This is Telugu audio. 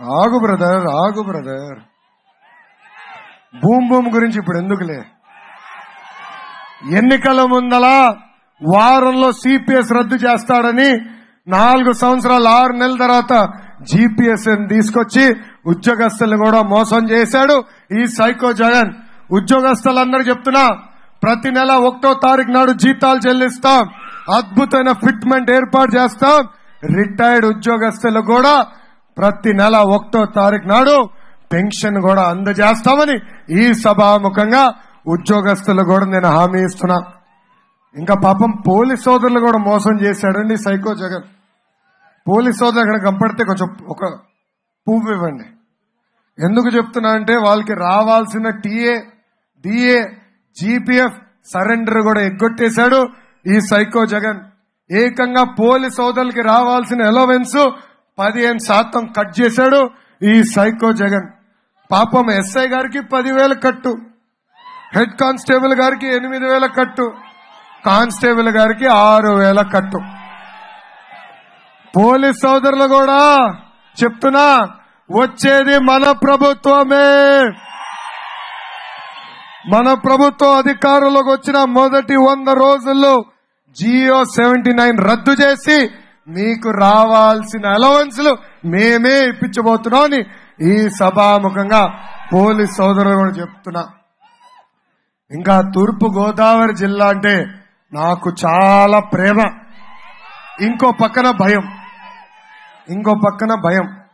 ఆగు బ్రదర్ ఆగు బ్రదర్ భూమ్ భూమ్ గురించి ఇప్పుడు ఎందుకులే ఎన్నికల ముందల వారంలో సిపిఎస్ రద్దు చేస్తాడని నాలుగు సంవత్సరాలు ఆరు నెలల తర్వాత జీపీఎస్ తీసుకొచ్చి ఉద్యోగస్తులు కూడా మోసం చేశాడు ఈ సైకో జగన్ ఉద్యోగస్తులందరూ చెప్తున్నా ప్రతి నెల ఒకటో తారీఖు నాడు జీతాలు చెల్లిస్తాం అద్భుతమైన ఫిట్మెంట్ ఏర్పాటు చేస్తాం రిటైర్డ్ ఉద్యోగస్తులు కూడా ప్రతి నెల ఒకటో తారీఖు నాడు పెన్షన్ కూడా అందజేస్తామని ఈ సభాముఖంగా ఉద్యోగస్తులు కూడా నేను హామీ ఇస్తున్నా ఇంకా పాపం పోలీస్ సోదరులు కూడా మోసం చేశాడండి సైకో జగన్ పోలీస్ సోదరులు అక్కడ కనపడితే కొంచెం ఒక పువ్వు ఇవ్వండి ఎందుకు చెప్తున్నా అంటే వాళ్ళకి రావాల్సిన టీఏ డిఏ జీపీఎఫ్ సరెండర్ కూడా ఎగ్గొట్టేశాడు ఈ సైకో జగన్ ఏకంగా పోలీస్ సోదరులకి రావాల్సిన ఎలవెన్స్ పదిహేను శాతం కట్ చేశాడు ఈ సైకో జగన్ పాపం ఎస్ఐ గారికి పదివేల కట్టు హెడ్ కానిస్టేబుల్ గారికి ఎనిమిది వేల కట్టు కానిస్టేబుల్ గారికి ఆరు వేల కట్టు పోలీస్ సోదరులు కూడా చెప్తున్నా వచ్చేది మన ప్రభుత్వమే మన ప్రభుత్వం అధికారంలోకి వచ్చిన మొదటి వంద రోజుల్లో జియో సెవెంటీ నైన్ రద్దు చేసి మీకు రావాల్సిన అలవెన్స్లు మేమే ఇప్పించబోతున్నాం అని ఈ సభాముఖంగా పోలీస్ సోదరులు కూడా చెప్తున్నా ఇంకా తూర్పు గోదావరి జిల్లా అంటే నాకు చాలా ప్రేమ ఇంకో పక్కన భయం ఇంకో పక్కన భయం